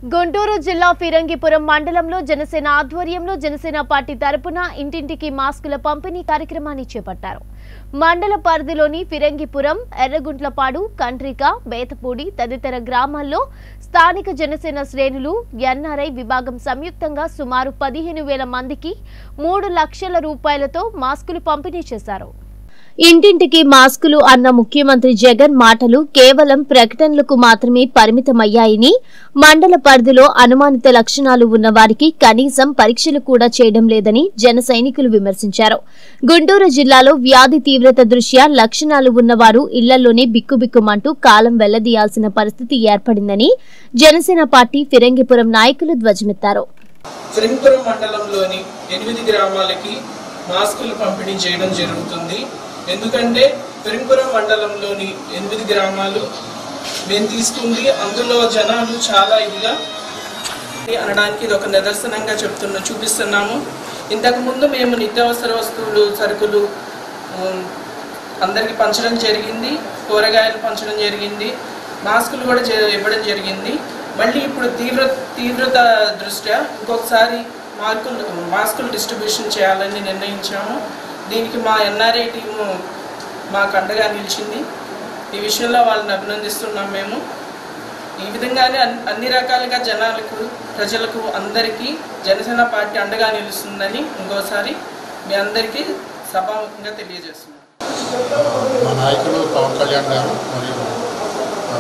గుంటూరు జిల్లా ఫిరంగిపురం మండలంలో జనసేన ఆధ్వర్యంలో జనసేన పార్టీ తరపున ఇంటింటికి మాస్కుల పంపిణీ కార్యక్రమాన్ని చేపట్టారు మండల పరిధిలోని ఫిరంగిపురం ఎర్రగుంట్లపాడు కంట్రిక బేతపూడి తదితర గ్రామాల్లో స్థానిక జనసేన శ్రేణులు ఎన్ఆర్ఐ విభాగం సంయుక్తంగా సుమారు పదిహేను వేల మందికి మూడు లక్షల రూపాయలతో మాస్కులు పంపిణీ చేశారు ఇంటింటికి మాస్కులు అన్న ముఖ్యమంత్రి జగన్ మాటలు కేవలం ప్రకటనలకు మాత్రమే పరిమితమయ్యాయని మండల పరిధిలో అనుమానిత లక్షణాలు ఉన్న వారికి కనీసం పరీక్షలు కూడా చేయడం లేదని జన సైనికులు విమర్శించారు గుంటూరు జిల్లాలో వ్యాధి తీవ్రత దృష్ట్యా లక్షణాలు ఉన్నవారు ఇళ్లలోనే బిక్కుబిక్కుమంటూ కాలం వెళ్లదీయాల్సిన పరిస్థితి ఏర్పడిందని జనసేన పార్టీ ఫిరంగిపురం నాయకులు ధ్వజమెత్తారు ఫిరింపురం మండలంలోని ఎనిమిది గ్రామాలకి మాస్కులు పంపిణీ చేయడం జరుగుతుంది ఎందుకంటే ఫిరింపురం మండలంలోని ఎనిమిది గ్రామాలు మేము తీసుకుంది అందులో జనాలు చాలా ఇదిగా అనడానికి ఇది ఒక నిదర్శనంగా చెప్తున్నా చూపిస్తున్నాము ఇంతకుముందు మేము నిత్యావసర వస్తువులు సరుకులు ఉమ్, అందరికీ పంచడం జరిగింది కూరగాయలు పంచడం జరిగింది మాస్కులు కూడా చే- ఇవ్వడం జరిగింది మళ్ళీ ఇప్పుడు తీవ్ర తీవ్రత దృష్ట్యా ఇంకొకసారి మార్కులు మాస్కులు డిస్ట్రిబ్యూషన్ చేయాలని నిర్ణయించాము దీనికి మా ఎన్ఆర్ఐ టీము మాకు అండగా నిలిచింది ఈ విషయంలో వాళ్ళని అభినందిస్తున్నాం మేము ఈ విధంగానే అన్- అన్ని రకాలుగా జనాలకు ప్రజలకు అందరికీ జనసేన పార్టీ అండగా నిలుస్తుందని ఇంకోసారి మీ అందరికీ సభాముఖంగా తెలియజేస్తున్నాం మా నాయకులు పవన్ కళ్యాణ్ గారు మరియు ఆ,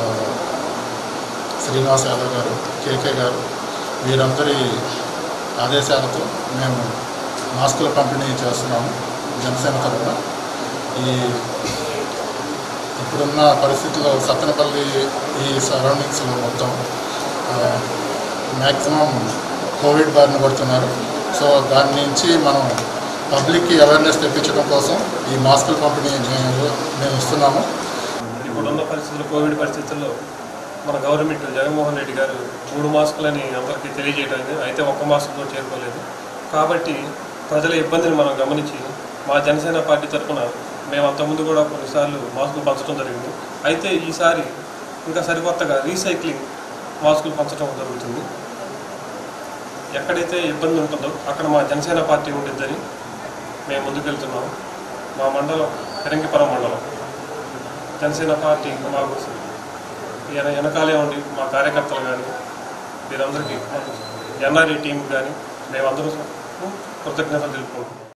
శ్రీనివాస్ యాదవ్ గారు కేకే గారు వీరందరి ఆదేశాలతో మేము మాస్కుల పంపిణీ చేస్తున్నాము జనసేన తరఫున ఈ ఇప్పుడున్న పరిస్థితుల్లో సత్తెనపల్లి ఈ సరౌండింగ్స్లో మొత్తం మ్యాక్సిమం కోవిడ్ బారిన పడుతున్నారు సో దాని నుంచి మనం పబ్లిక్కి అవేర్నెస్ తెప్పించడం కోసం ఈ మాస్కుల పంపిణీ మేము మేము ఇస్తున్నాము ఇప్పుడున్న పరిస్థితుల్లో కోవిడ్ పరిస్థితుల్లో మన గవర్నమెంట్ జగన్మోహన్ రెడ్డి గారు మూడు మాస్కులని అందరికీ తెలియజేయడం అయింది. అయితే ఒక్క మాస్క్తో చేరుకోలేదు కాబట్టి ప్రజల ఇబ్బందిని మనం గమనించి మా జనసేన పార్టీ తరఫున మేము అంతకుముందు కూడా కొన్నిసార్లు మాస్కులు పంచడం జరిగింది అయితే ఈసారి ఇంకా సరికొత్తగా రీసైక్లింగ్ మాస్కులు పంచడం జరుగుతుంది ఎక్కడైతే ఇబ్బంది ఉంటుందో అక్కడ మా జనసేన పార్టీ ఉండిద్దని మేము ముందుకెళ్తున్నాం మా మండలం పెరంగిపురం మండలం జనసేన పార్టీ మాకు వెన వెనకాలే ఉండి మా కార్యకర్తలు కానీ వీరందరికీ ఎన్ఆర్ఈ టీం కానీ మేమందరూ కృతజ్ఞతలు తెలుపుకుంటున్నాం